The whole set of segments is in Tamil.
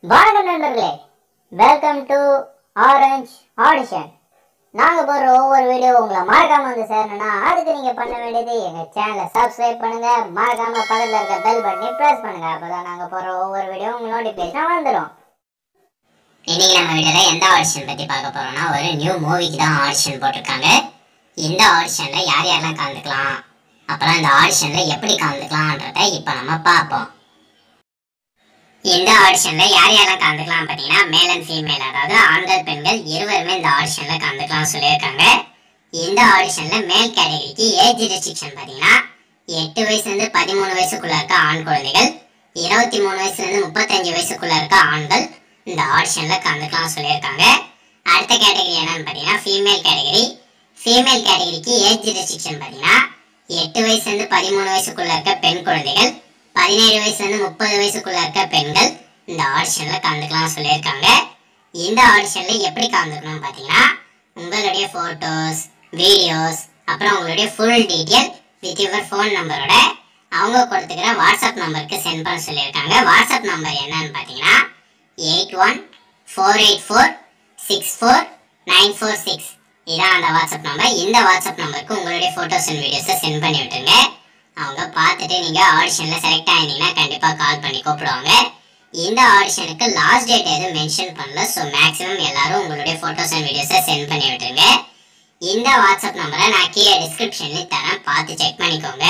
வணக்கம் நண்பர்களே வெல்கம் டு ஆரஞ்ச் ஆடிஷன் நாங்கள் போடுற ஒவ்வொரு வீடியோ உங்களை மறக்காம வந்து சேரணும்னா அதுக்கு நீங்கள் பண்ண வேண்டியது எங்கள் சேனலை சப்ஸ்கிரைப் பண்ணுங்க மறக்காம பக்கத்தில் இருக்க பெல் பட்டனை ப்ரெஸ் பண்ணுங்க அப்பதான் நாங்கள் போடுற ஒவ்வொரு வீடியோ உங்களுக்கு நோட்டிஃபிகேஷன் வந்துடும் இன்னைக்கு நம்ம வீடியோல எந்த ஆடிஷன் பத்தி பார்க்க போறோம்னா ஒரு நியூ மூவிக்கு தான் ஆடிஷன் போட்டிருக்காங்க இந்த ஆடிஷன்ல யார் யாரெல்லாம் கலந்துக்கலாம் அப்புறம் இந்த ஆடிஷன்ல எப்படி கலந்துக்கலாம்ன்றத இப்போ நம்ம பார்ப்போம் இந்த ஆடிஷன்ல யார் யாரெல்லாம் கலந்துக்கலாம் பார்த்தீங்கன்னா மேல் அண்ட் ஃபீமேல் அதாவது ஆண்கள் பெண்கள் இருவருமே இந்த ஆடிஷன்ல கலந்துக்கலாம் சொல்லியிருக்காங்க இந்த ஆடிஷன்ல மேல் கேட்டகரிக்கு ஏஜ் ரெஸ்ட்ரிக்ஷன் பார்த்தீங்கன்னா எட்டு வயசுலேருந்து பதிமூணு வயசுக்குள்ள இருக்க ஆண் குழந்தைகள் இருபத்தி மூணு வயசுலேருந்து முப்பத்தஞ்சு வயசுக்குள்ள இருக்க ஆண்கள் இந்த ஆடிஷன்ல கலந்துக்கலாம் சொல்லியிருக்காங்க அடுத்த கேட்டகரி என்னன்னு பார்த்தீங்கன்னா ஃபீமேல் கேட்டகரி ஃபீமேல் கேட்டகரிக்கு ஏஜ் ரெஸ்ட்ரிக்ஷன் பார்த்தீங்கன்னா எட்டு வயசுலேருந்து பதிமூணு வயசுக்குள்ள இருக்க பெண் குழந்தைகள் பதினேழு வயசுலேருந்து முப்பது வயசுக்குள்ள இருக்க பெண்கள் இந்த ஆடிஷன்ல கலந்துக்கலாம் சொல்லியிருக்காங்க இந்த ஆடிஷன்ல எப்படி கலந்துக்கணும் பார்த்தீங்கன்னா உங்களுடைய ஃபோட்டோஸ் வீடியோஸ் அப்புறம் உங்களுடைய full detail with your phone நம்பரோட அவங்க கொடுத்துக்கிற வாட்ஸ்அப் நம்பருக்கு சென்ட் பண்ண சொல்லியிருக்காங்க வாட்ஸ்அப் நம்பர் என்னன்னு பார்த்தீங்கன்னா eight one four eight four six four nine four six இதான் அந்த வாட்ஸ்அப் நம்பர் இந்த வாட்ஸ்அப் நம்பருக்கு உங்களுடைய ஃபோட்டோஸ் அண்ட் வீடியோஸை சென்ட் பண்ணி விட்டுருங்க அவங்க பார்த்துட்டு நீங்கள் ஆடிஷனில் செலக்ட் ஆயிருந்தீங்கன்னா கண்டிப்பாக கால் பண்ணி கூப்பிடுவாங்க இந்த ஆடிஷனுக்கு லாஸ்ட் டேட் எதுவும் மென்ஷன் பண்ணல ஸோ மேக்ஸிமம் எல்லாரும் உங்களுடைய ஃபோட்டோஸ் அண்ட் வீடியோஸை சென்ட் பண்ணி விட்டுருங்க இந்த வாட்ஸ்அப் நம்பரை நான் கீழே டிஸ்கிரிப்ஷன்லேயும் தரேன் பார்த்து செக் பண்ணிக்கோங்க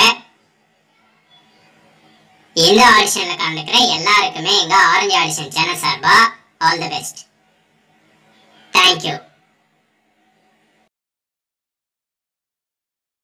இந்த ஆடிஷன்ல கலந்துக்கிற எல்லாருக்குமே எங்க ஆரஞ்சு ஆடிஷன் சேனல் சார்பா ஆல் தி பெஸ்ட் தேங்க்யூ